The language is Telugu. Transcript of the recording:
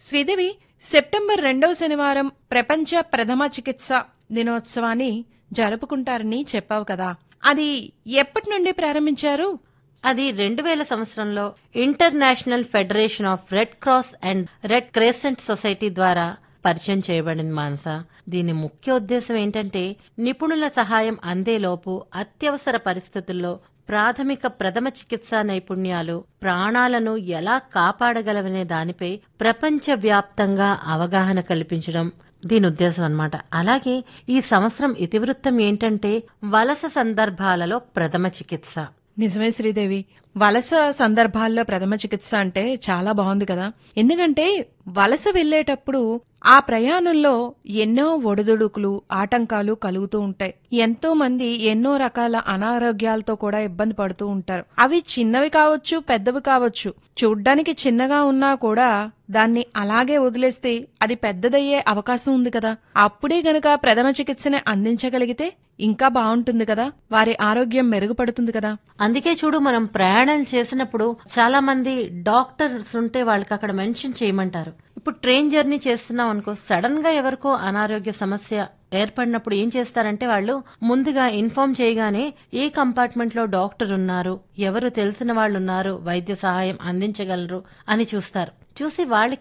శ్రీదేవి సెప్టెంబర్ రెండవ శనివారం ప్రపంచ ప్రథమ చికిత్స దినోత్సవాన్ని జరుపుకుంటారని చెప్పావు కదా అది ఎప్పటి నుండి ప్రారంభించారు అది రెండు వేల సంవత్సరంలో international federation of red cross and red crescent society ద్వారా పరిచయం చేయబడింది మానస దీని ముఖ్య ఉద్దేశం ఏంటంటే నిపుణుల సహాయం అందేలోపు అత్యవసర పరిస్థితుల్లో ప్రాథమిక ప్రథమ చికిత్సా నైపుణ్యాలు ప్రాణాలను ఎలా కాపాడగలవనే దానిపై ప్రపంచవ్యాప్తంగా అవగాహన కల్పించడం దీని ఉద్దేశం అన్నమాట అలాగే ఈ సంవత్సరం ఇతివృత్తం ఏంటంటే వలస సందర్భాలలో ప్రథమ చికిత్స నిజమే శ్రీదేవి వలస సందర్భాల్లో ప్రథమ చికిత్స అంటే చాలా బాగుంది కదా ఎందుకంటే వలస వెళ్లేటప్పుడు ఆ ప్రయాణంలో ఎన్నో ఒడిదుడుకులు ఆటంకాలు కలుగుతూ ఉంటాయి ఎంతో మంది ఎన్నో రకాల అనారోగ్యాలతో కూడా ఇబ్బంది పడుతూ ఉంటారు అవి చిన్నవి కావచ్చు పెద్దవి కావచ్చు చూడ్డానికి చిన్నగా ఉన్నా కూడా దాన్ని అలాగే వదిలేస్తే అది పెద్దదయ్యే అవకాశం ఉంది కదా అప్పుడే గనక ప్రథమ చికిత్సని అందించగలిగితే ఇంకా బాగుంటుంది కదా వారి ఆరోగ్యం మెరుగుపడుతుంది కదా అందుకే చూడు మనం ప్రయాణం చేసినప్పుడు చాలా మంది డాక్టర్స్ ఉంటే వాళ్ళకి అక్కడ మెన్షన్ చేయమంటారు ఇప్పుడు ట్రైన్ జర్నీ చేస్తున్నాం అనుకో సడన్ గా ఎవరికో అనారోగ్య సమస్య ఏర్పడినప్పుడు ఏం చేస్తారంటే వాళ్ళు ముందుగా ఇన్ఫార్మ్ చేయగానే ఏ కంపార్ట్మెంట్ లో డాక్టర్ ఉన్నారు ఎవరు తెలిసిన వాళ్ళు ఉన్నారు వైద్య సహాయం అందించగలరు అని చూస్తారు చూసి వాళ్ళకి